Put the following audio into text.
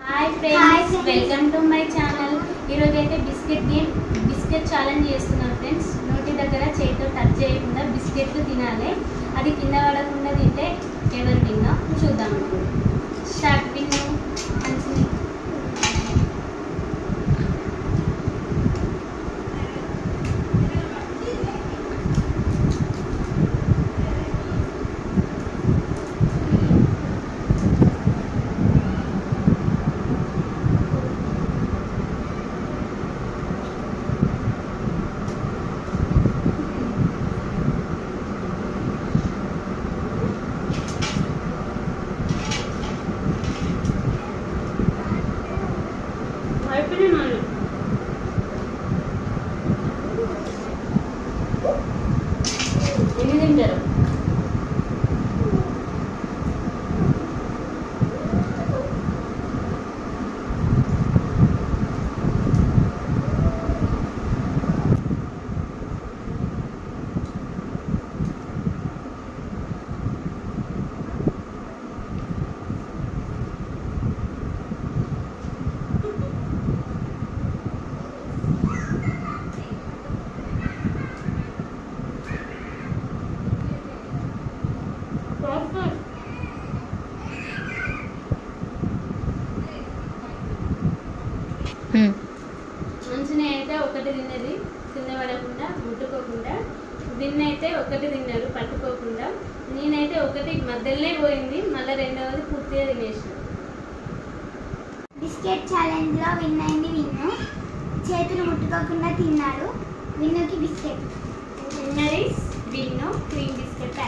Hi Hi friends friends. Welcome to my channel ఈరోజు అయితే biscuit game biscuit challenge చేస్తున్నాం friends నోటి దగ్గర చేతితో టచ్ చేయకుండా బిస్కెట్లు తినాలి అది కింద పడకుండా తింటే ఎవరు విన్నో చూద్దాం ఇప్పుడు స్టార్ట్ విన్ను మంచిది అయిపోయినాయి ఎన్ని తింటారు మంచిని అయితే ఒకటి తిన్నది కింద పడకుండా ముట్టుకోకుండా దీన్ని అయితే ఒకటి తిన్నారు పట్టుకోకుండా నేనైతే ఒకటి మధ్యలోనే పోయింది మళ్ళీ రెండవది పూర్తిగా తినేసిన బిస్కెట్ ఛాలెంజ్ లో విన్ అయింది విన్ను చేతులు ముట్టుకోకుండా తిన్నాడు విన్నుకి biscuit winner is Vinnu cream biscuit